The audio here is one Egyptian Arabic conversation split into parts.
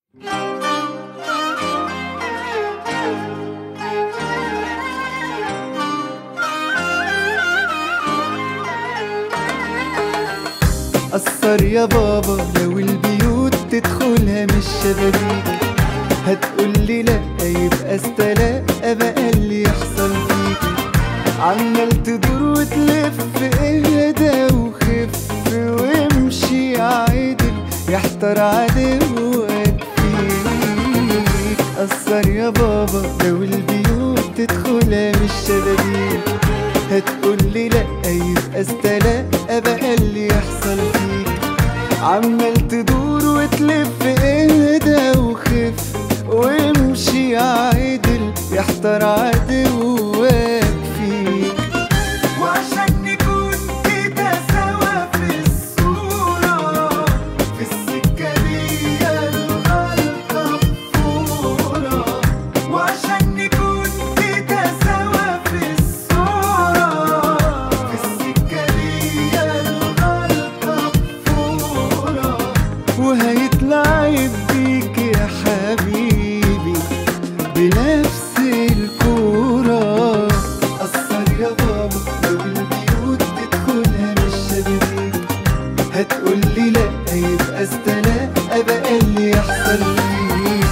قصر يا بابا لو البيوت تدخلها مش شبابيك هتقولي لا يبقى استلاقى بقى اللي يحصل فيك عمال تدور وتلف اهدى وخف وامشي عادل يحتار عدوك فيك قصر يا بابا لو البيوت تدخلها مش شبابيك هتقولي لا يبقى استلاقى بقى اللي يحصل فيك عمال تدور وتلف اهدى وخف وامشي عادل يحتار عدوك فيك وعشان نكون كده سوا في الصورة في السكة دي الغلطة فورة وعشان نكون كده سوا في الصورة في السكة دي الغلطة فورة وهيطلع يديك يا حبيبي بنفس الكورة قصر يا بابا لو البيوت تدخلها مش شبابيك هتقولي لا يبقى استلاقى بقى اللي يحصل فيك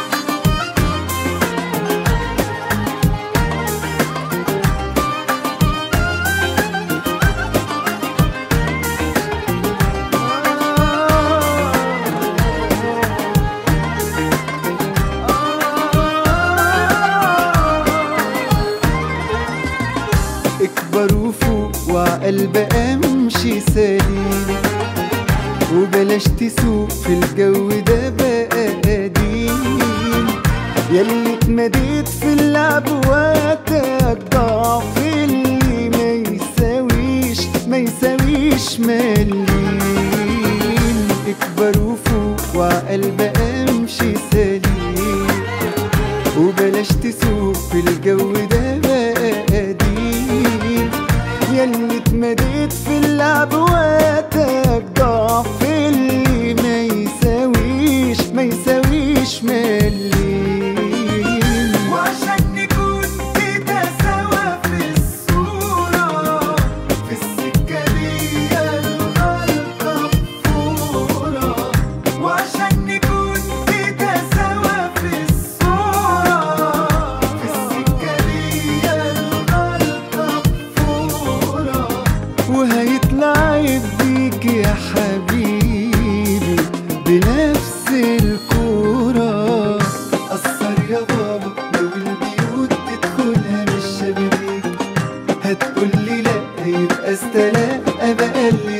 اكبر وفوق وعقل بقى امشي سليم وبلاش تسوق في الجو ده بقى قديم ياللي اتمديت في اللعب وقتك ضعف اللي ما يساويش ما يساويش مليم اكبر وفوق وعقل بقى امشي سليم وبلاش تسوق في الجو ده بقى قديم ياللي اتمديت في اللعب وقتك ضعف اللي ما يساويش ما يساويش مليم وعشان نكون كده سوا في الصورة في السكة دي الغلطة فورة وعشان نكون كده سوا في الصورة في السكة دي الغلطة فورة وهيطلع يديك يا حبيبي بنفس الكورة قصر يا بابا لو البيوت تدخلها مش شبابيك هتقولي لا يبقى استلاقى بقى اللي